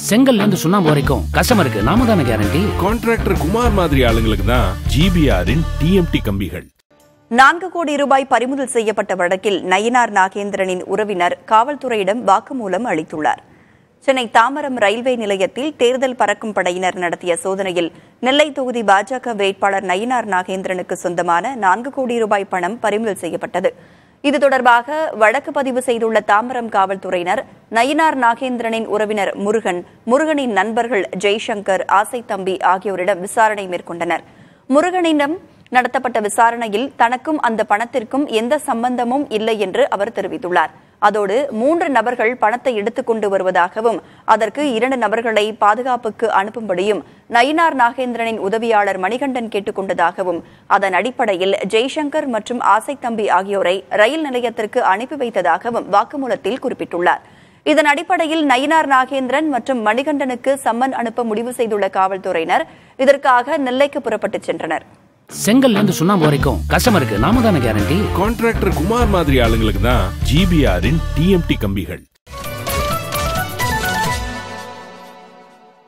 செங்கல்ல இருந்து சுண்ணாம்பு வரைக்கும் கஸ்டமருக்கு நாம தானே கேரண்டி கான்ட்ராக்டர் குமார் மாதிரி ஆளுங்களுக்கு தான் ஜிபிஆரின் டிஎம்டி கம்பிகள் நான்கு கோடி ரூபாய் பறிமுதல் செய்யப்பட்ட வழக்கில் நயினார் நாகேந்திரனின் உறவினர் காவல்துறையிடம் வாக்குமூலம் அளித்துள்ளார் சென்னை தாம்பரம் ரயில்வே நிலையத்தில் தேர்தல் பறக்கும் படையினர் நடத்திய சோதனையில் நெல்லை தொகுதி பாஜக வேட்பாளர் நயினார் நாகேந்திரனுக்கு சொந்தமான நான்கு கோடி ரூபாய் பணம் பறிமுதல் செய்யப்பட்டது இது தொடர்பாக வழக்கு பதிவு செய்துள்ள தாம்பரம் காவல்துறையினர் நயினார் நாகேந்திரனின் உறவினர் முருகன் முருகனின் நண்பர்கள் ஜெய்சங்கர் ஆசை தம்பி ஆகியோரிடம் விசாரணை மேற்கொண்டனர் முருகனிடம் நடத்தப்பட்ட விசாரணையில் தனக்கும் அந்த பணத்திற்கும் எந்த சம்பந்தமும் இல்லை என்று அவர் தெரிவித்துள்ளார் அதோடு மூன்று நபர்கள் பணத்தை எடுத்துக் கொண்டு வருவதாகவும் அதற்கு இரண்டு நபர்களை பாதுகாப்புக்கு அனுப்பும்படியும் நயினார் நாகேந்திரனின் உதவியாளர் மணிகண்டன் கேட்டுக் கொண்டதாகவும் அதன் அடிப்படையில் ஜெய்சங்கர் மற்றும் ஆசைத்தம்பி ஆகியோரை ரயில் நிலையத்திற்கு அனுப்பி வைத்ததாகவும் வாக்குமூலத்தில் குறிப்பிட்டுள்ளார் இதன் அடிப்படையில் நயினார் நாகேந்திரன் மற்றும் மணிகண்டனுக்கு சம்மன் அனுப்ப முடிவு செய்துள்ள காவல்துறையினர் இதற்காக நெல்லைக்கு புறப்பட்டுச் சென்றனர் செங்கல்ல இருந்து சுண்ணாம்பு வரைக்கும் கஸ்டமருக்கு நாம தானே கேரண்டி கான்ட்ராக்டர் குமார் மாதிரி ஆளுங்களுக்கு தான் ஜிபிஆரின் டிஎம்டி கம்பிகள்